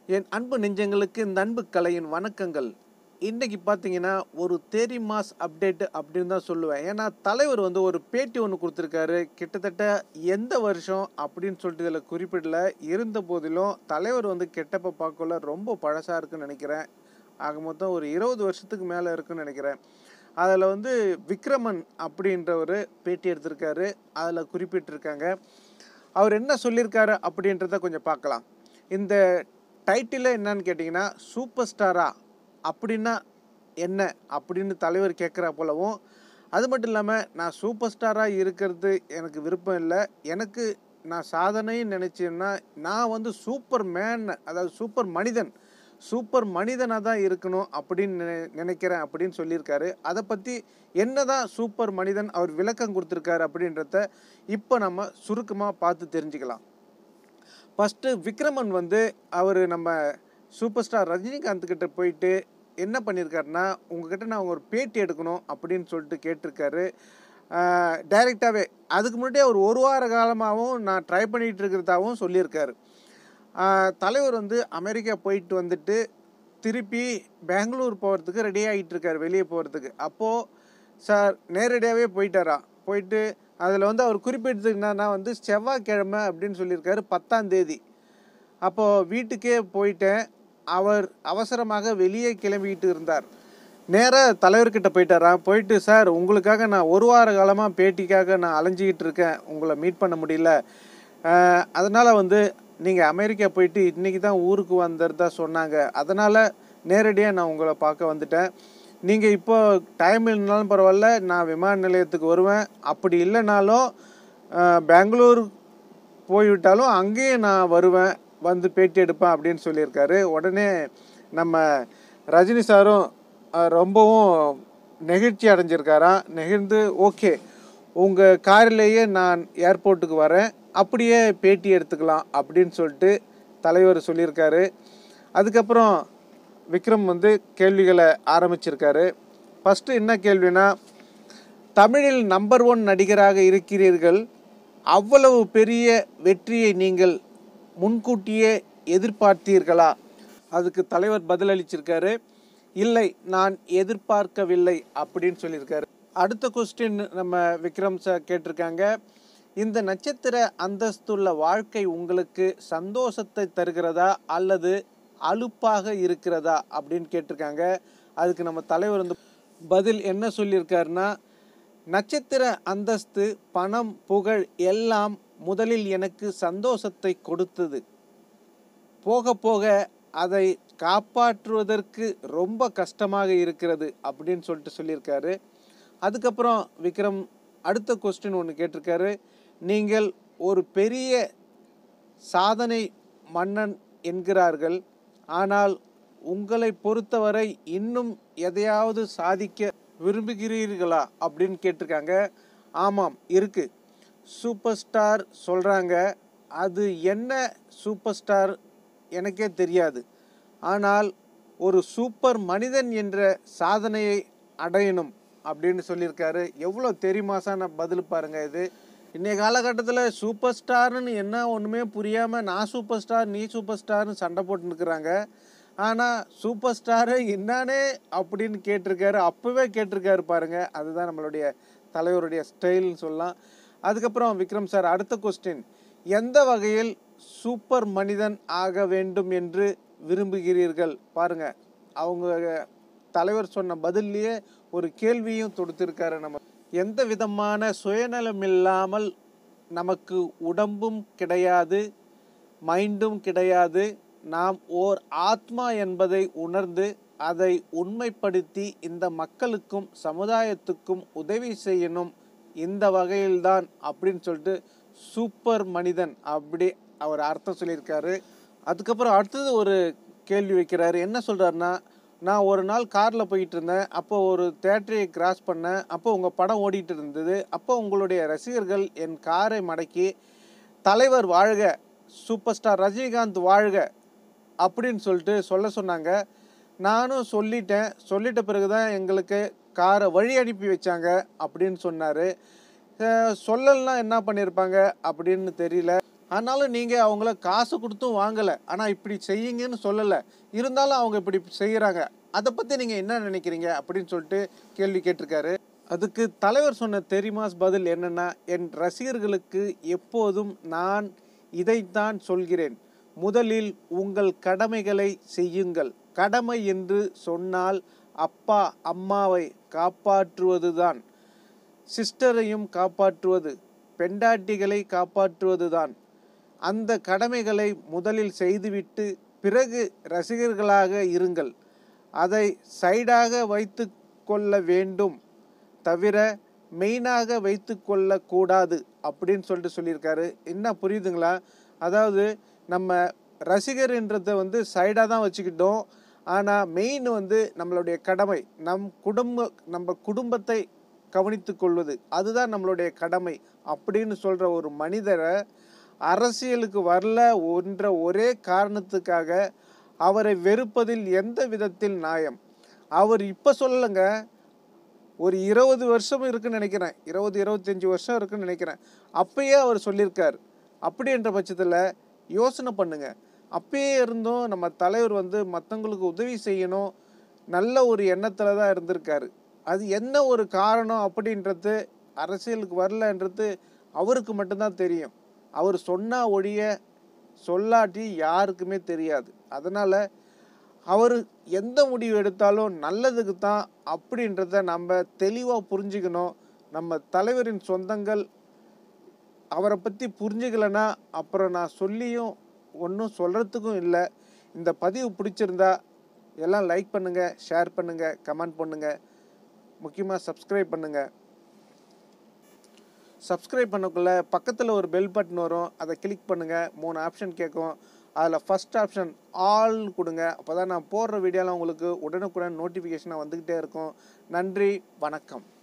என் அன்பு நெஞ்சங்களுக்கு இந்த அன்பு கலையின் வணக்கங்கள் இன்னைக்கு பார்த்தீங்கன்னா ஒரு தேரி மாஸ் அப்டேட் அப்படின்னு தான் சொல்லுவேன் ஏன்னா தலைவர் வந்து ஒரு பேட்டி ஒன்று கொடுத்துருக்காரு கிட்டத்தட்ட எந்த வருஷம் அப்படின்னு சொல்லிட்டு இதில் குறிப்பிடல இருந்த போதிலும் தலைவர் வந்து கெட்டப்ப பார்க்கல ரொம்ப பழசாக இருக்குன்னு நினைக்கிறேன் ஆக மொத்தம் ஒரு இருபது வருஷத்துக்கு மேலே இருக்குன்னு நினைக்கிறேன் அதில் வந்து விக்ரமன் அப்படின்றவர் பேட்டி எடுத்திருக்காரு அதில் குறிப்பிட்டிருக்காங்க அவர் என்ன சொல்லியிருக்காரு அப்படின்றத கொஞ்சம் பார்க்கலாம் இந்த டைட்டில் என்னன்னு கேட்டிங்கன்னா சூப்பர் ஸ்டாரா அப்படின்னா என்ன அப்படின்னு தலைவர் கேட்குறா போலவும் அது மட்டும் இல்லாமல் நான் சூப்பர் ஸ்டாராக இருக்கிறது எனக்கு விருப்பம் இல்லை எனக்கு நான் சாதனைன்னு நினச்சேன்னா நான் வந்து சூப்பர் மேன் அதாவது சூப்பர் மனிதன் சூப்பர் மனிதனாக தான் இருக்கணும் அப்படின்னு நினை நினைக்கிறேன் அப்படின்னு சொல்லியிருக்காரு அதை பற்றி என்ன தான் சூப்பர் மனிதன் அவர் விளக்கம் கொடுத்துருக்காரு அப்படின்றத இப்போ நம்ம சுருக்கமாக பார்த்து தெரிஞ்சுக்கலாம் ஃபஸ்ட்டு விக்ரமன் வந்து அவர் நம்ம சூப்பர் ஸ்டார் ரஜினிகாந்த் கிட்ட போயிட்டு என்ன பண்ணியிருக்காருன்னா உங்ககிட்ட நான் ஒரு பேட்டி எடுக்கணும் அப்படின்னு சொல்லிட்டு கேட்டிருக்காரு டைரெக்டாகவே அதுக்கு முன்னாடியே அவர் ஒரு வார காலமாகவும் நான் ட்ரை பண்ணிகிட்டு இருக்கிறதாகவும் சொல்லியிருக்காரு ஆஹ் தலைவர் வந்து அமெரிக்கா போயிட்டு வந்துட்டு திருப்பி பெங்களூர் போகிறதுக்கு ரெடி ஆகிட்டு இருக்காரு வெளியே போகிறதுக்கு அப்போது சார் நேரடியாகவே போயிட்டாரா போயிட்டு அதில் வந்து அவர் குறிப்பிட்டது என்னன்னா வந்து செவ்வாய்க்கிழமை அப்படின்னு சொல்லியிருக்காரு பத்தாம் தேதி அப்போது வீட்டுக்கே போயிட்டேன் அவர் அவசரமாக வெளியே கிளம்பிக்கிட்டு இருந்தார் நேராக தலைவர்கிட்ட போயிட்டாராம் போயிட்டு சார் உங்களுக்காக நான் ஒரு வார காலமாக பேட்டிக்காக நான் அலைஞ்சிக்கிட்டு இருக்கேன் உங்களை மீட் பண்ண முடியல அதனால் வந்து நீங்கள் அமெரிக்கா போயிட்டு இன்றைக்கி தான் ஊருக்கு வந்துறதா சொன்னாங்க அதனால் நேரடியாக நான் உங்களை பார்க்க வந்துட்டேன் நீங்கள் இப்போ டைம் இல்லைனாலும் பரவாயில்ல நான் விமான நிலையத்துக்கு வருவேன் அப்படி இல்லைனாலும் அஹ், பெங்களூர் போய்விட்டாலும் அங்கேயும் நான் வருவேன் வந்து பேட்டி எடுப்பேன் அப்படின்னு சொல்லியிருக்காரு உடனே நம்ம ரஜினி சாரும் அஹ், ரொம்பவும் நெகிழ்ச்சி அடைஞ்சிருக்காராம் நெகிழ்ந்து ஓகே உங்கள் காரிலேயே நான் ஏர்போர்ட்டுக்கு வரேன் அப்படியே பேட்டி எடுத்துக்கலாம் அப்படின்னு சொல்லிட்டு தலைவர் சொல்லியிருக்காரு அதுக்கப்புறம் விக்ரம் வந்து கேள்விகளை ஆரம்பிச்சிருக்காரு ஃபஸ்ட்டு என்ன கேள்வினா தமிழில் நம்பர் ஒன் நடிகராக இருக்கிறீர்கள் அவ்வளவு பெரிய வெற்றியை நீங்கள் முன்கூட்டியே எதிர்பார்த்தீர்களா அதுக்கு தலைவர் பதிலளிச்சிருக்காரு இல்லை நான் எதிர்பார்க்கவில்லை அப்படின்னு சொல்லியிருக்காரு அடுத்த கொஸ்டின் நம்ம விக்ரம் சார் கேட்டிருக்காங்க இந்த நட்சத்திர அந்தஸ்துள்ள வாழ்க்கை உங்களுக்கு சந்தோஷத்தை தருகிறதா அல்லது அலுப்பாக இருக்கிறதா அப்படின்னு கேட்டிருக்காங்க அதுக்கு நம்ம தலைவர் வந்து பதில் என்ன சொல்லியிருக்காருன்னா நட்சத்திர அந்தஸ்து பணம் புகழ் எல்லாம் முதலில் எனக்கு சந்தோஷத்தை கொடுத்தது போக போக அதை காப்பாற்றுவதற்கு ரொம்ப கஷ்டமாக இருக்கிறது அப்படின்னு சொல்லிட்டு சொல்லியிருக்காரு அதுக்கப்புறம் விக்ரம் அடுத்த கொஸ்டின் ஒன்று கேட்டிருக்காரு நீங்கள் ஒரு பெரிய சாதனை மன்னன் என்கிறார்கள் ஆனால் உங்களை பொறுத்தவரை இன்னும் எதையாவது சாதிக்க விரும்புகிறீர்களா அப்படின்னு கேட்டிருக்காங்க ஆமாம் இருக்கு சூப்பர் ஸ்டார் சொல்கிறாங்க அது என்ன சூப்பர் ஸ்டார் எனக்கே தெரியாது ஆனால் ஒரு சூப்பர் மனிதன் என்ற சாதனையை அடையணும் அப்படின்னு சொல்லியிருக்காரு எவ்வளோ தெரியுமாசான பதில் பாருங்க இது இன்றைய காலகட்டத்தில் சூப்பர் ஸ்டார்னு என்ன ஒன்றுமே புரியாமல் நான் சூப்பர் ஸ்டார் நீ சூப்பர் ஸ்டார்னு சண்டை போட்டு நிற்கிறாங்க ஆனால் சூப்பர் ஸ்டாரு என்னானே அப்படின்னு கேட்டிருக்காரு அப்போவே கேட்டிருக்காரு பாருங்க அதுதான் நம்மளுடைய தலைவருடைய ஸ்டைல்னு சொல்லலாம் அதுக்கப்புறம் விக்ரம் சார் அடுத்த கொஸ்டின் எந்த வகையில் சூப்பர் மனிதன் ஆக வேண்டும் என்று விரும்புகிறீர்கள் பாருங்க அவங்க தலைவர் சொன்ன பதில்லையே ஒரு கேள்வியும் தொடுத்திருக்காரு நம்ம எந்த விதமான சுயநலம் இல்லாமல் நமக்கு உடம்பும் கிடையாது மைண்டும் கிடையாது நாம் ஓர் ஆத்மா என்பதை உணர்ந்து அதை உண்மைப்படுத்தி இந்த மக்களுக்கும் சமுதாயத்துக்கும் உதவி செய்யணும் இந்த வகையில்தான் அப்படின்னு சொல்லிட்டு சூப்பர் மனிதன் அப்படி அவர் அர்த்தம் சொல்லியிருக்காரு அதுக்கப்புறம் அடுத்தது ஒரு கேள்வி வைக்கிறாரு என்ன சொல்கிறாருன்னா நான் ஒரு நாள் காரில் போயிட்டு இருந்தேன் அப்போ ஒரு தேட்டரை கிராஸ் பண்ணேன் அப்போ உங்கள் படம் ஓடிட்டு இருந்தது அப்போ உங்களுடைய ரசிகர்கள் என் காரை மடக்கி தலைவர் வாழ்க சூப்பர் ஸ்டார் ரஜினிகாந்த் வாழ்க அப்படின்னு சொல்லிட்டு சொல்ல சொன்னாங்க நானும் சொல்லிட்டேன் சொல்லிட்ட பிறகு தான் எங்களுக்கு காரை வழி அனுப்பி வச்சாங்க அப்படின்னு சொன்னார் சொல்லலாம் என்ன பண்ணியிருப்பாங்க அப்படின்னு தெரியல ஆனாலும் நீங்கள் அவங்கள காசு கொடுத்தும் வாங்கலை ஆனால் இப்படி செய்யுங்கன்னு சொல்லலை இருந்தாலும் அவங்க இப்படி செய்கிறாங்க அதை பற்றி நீங்கள் என்ன நினைக்கிறீங்க அப்படின்னு சொல்லிட்டு கேள்வி கேட்டிருக்காரு அதுக்கு தலைவர் சொன்ன தெரியுமாஸ் பதில் என்னன்னா என் ரசிகர்களுக்கு எப்போதும் நான் இதைத்தான் சொல்கிறேன் முதலில் உங்கள் கடமைகளை செய்யுங்கள் கடமை என்று சொன்னால் அப்பா அம்மாவை காப்பாற்றுவதுதான் சிஸ்டரையும் காப்பாற்றுவது பெண்டாட்டிகளை காப்பாற்றுவதுதான் அந்த கடமைகளை முதலில் செய்துவிட்டு பிறகு ரசிகர்களாக இருங்கள் அதை சைடாக வைத்து கொள்ள வேண்டும் தவிர மெயினாக வைத்து கொள்ளக்கூடாது அப்படின்னு சொல்லிட்டு சொல்லியிருக்காரு என்ன புரியுதுங்களா அதாவது நம்ம ரசிகர்ன்றதை வந்து சைடாக தான் வச்சுக்கிட்டோம் ஆனால் மெயின் வந்து நம்மளுடைய கடமை நம் குடும்ப நம்ம குடும்பத்தை கவனித்து கொள்வது அதுதான் நம்மளுடைய கடமை அப்படின்னு சொல்கிற ஒரு மனிதரை அரசியலுக்கு வரல என்ற ஒரே காரணத்துக்காக அவரை வெறுப்பதில் எந்த விதத்தில் நியாயம் அவர் இப்போ சொல்லலைங்க ஒரு இருபது வருஷம் இருக்குன்னு நினைக்கிறேன் இருபது இருபத்தஞ்சி வருஷம் இருக்குன்னு நினைக்கிறேன் அப்பயே அவர் சொல்லியிருக்கார் அப்படின்ற பட்சத்தில் யோசனை பண்ணுங்க அப்பயே இருந்தும் நம்ம தலைவர் வந்து மற்றவங்களுக்கு உதவி செய்யணும் நல்ல ஒரு எண்ணத்தில் தான் இருந்திருக்காரு அது என்ன ஒரு காரணம் அப்படின்றது அரசியலுக்கு வரலன்றது அவருக்கு மட்டும்தான் தெரியும் அவர் சொன்னா ஒழிய சொல்லாட்டி யாருக்குமே தெரியாது அதனால் அவர் எந்த முடிவு எடுத்தாலும் நல்லதுக்கு தான் அப்படின்றத நம்ம தெளிவாக புரிஞ்சுக்கணும் நம்ம தலைவரின் சொந்தங்கள் அவரை பற்றி புரிஞ்சுக்கலன்னா அப்புறம் நான் சொல்லியும் ஒன்றும் சொல்கிறதுக்கும் இல்லை இந்த பதிவு பிடிச்சிருந்தா எல்லாம் லைக் பண்ணுங்கள் ஷேர் பண்ணுங்கள் கமெண்ட் பண்ணுங்கள் முக்கியமாக சப்ஸ்கிரைப் பண்ணுங்கள் சப்ஸ்கிரைப் பண்ணக்குள்ள பக்கத்தில் ஒரு பெல் பட்டன் வரும் அதை கிளிக் பண்ணுங்கள் மூணு ஆப்ஷன் கேட்கும் அதில் ஃபஸ்ட் ஆப்ஷன் ஆல் கொடுங்க அப்போ தான் நான் போடுற வீடியோலாம் உங்களுக்கு உடனுக்குடன் நோட்டிஃபிகேஷனாக வந்துக்கிட்டே இருக்கும் நன்றி வணக்கம்